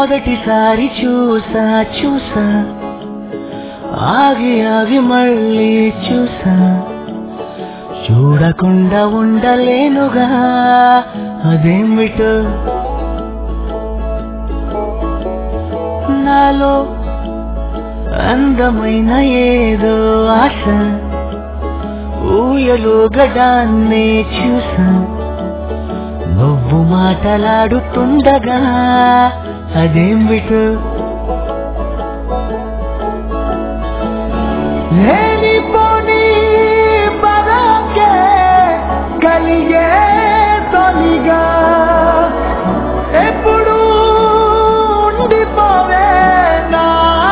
మొదటిసారి చూసా చూసా ఆగి ఆగి మళ్ళీ చూసా చూడకుండా ఉండలేనుగా అదేమిటో నాలో అందమైన ఏదో ఆశ ఊయలు గడాన్నే చూసా నువ్వు మాటలాడుతుండగా అదేమిటో లేనిపోని పదకే కలిగే తొలిగా ఎప్పుడు ఉండిపోవే నా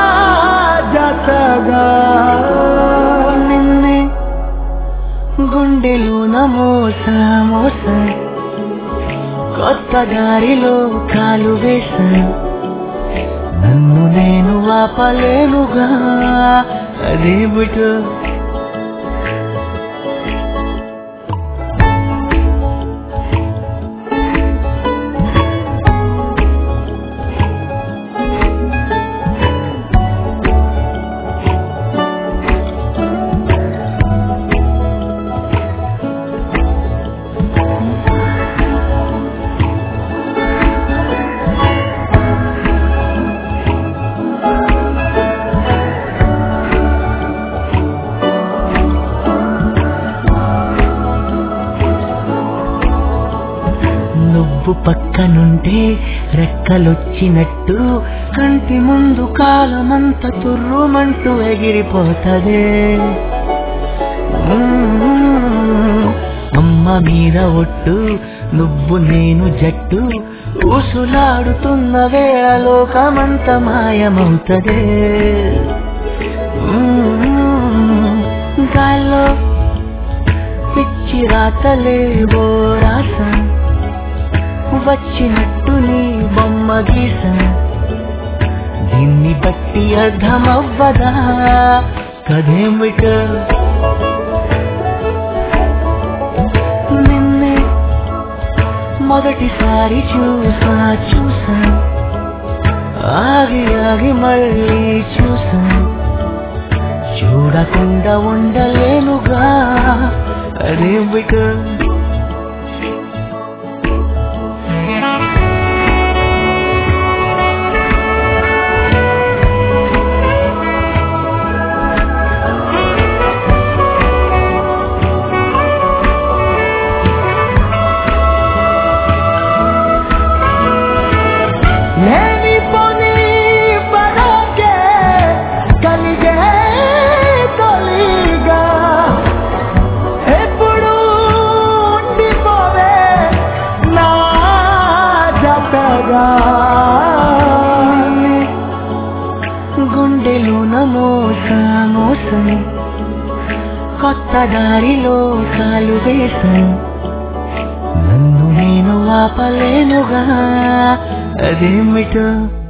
జతగా నిన్నే గుండెలోన మోస మోస కొత్త దారిలో కాలు వేసా నన్ను నేను ఆపలేనుగా అదేమిటో నువ్వు పక్కనుంటే రెక్కలొచ్చినట్టు కంటి ముందు కాలమంత తుర్రుమంటూ ఎగిరిపోతదే మ్మ్. అమ్మ మీద ఒట్టు నువ్వు నేను జట్టు ఊసులాడుతున్న వేళ లోకమంత మాయమవుతదే మ్మ్. గాల్లో పిచ్చి రాతలేవో రాసా వచ్చినట్టు నీ బొమ్మ గీస దీన్ని బట్టి అర్థమవ్వదా కదేమిట నిన్నే మొదటిసారి చూసా చూసా ఆగి ఆగి మళ్ళీ చూసా చూడకుండా ఉండలేనుగా అదేమిట లేనిపోని పడకే కలిగే తొలిగా ఎప్పుడు ఉండిపోవే నా జతగా గుండెలోన మోస మోసం కొత్త దారిలో కాలు వేసాను నన్ను నేను ఆపలేనుగా అదేమిటో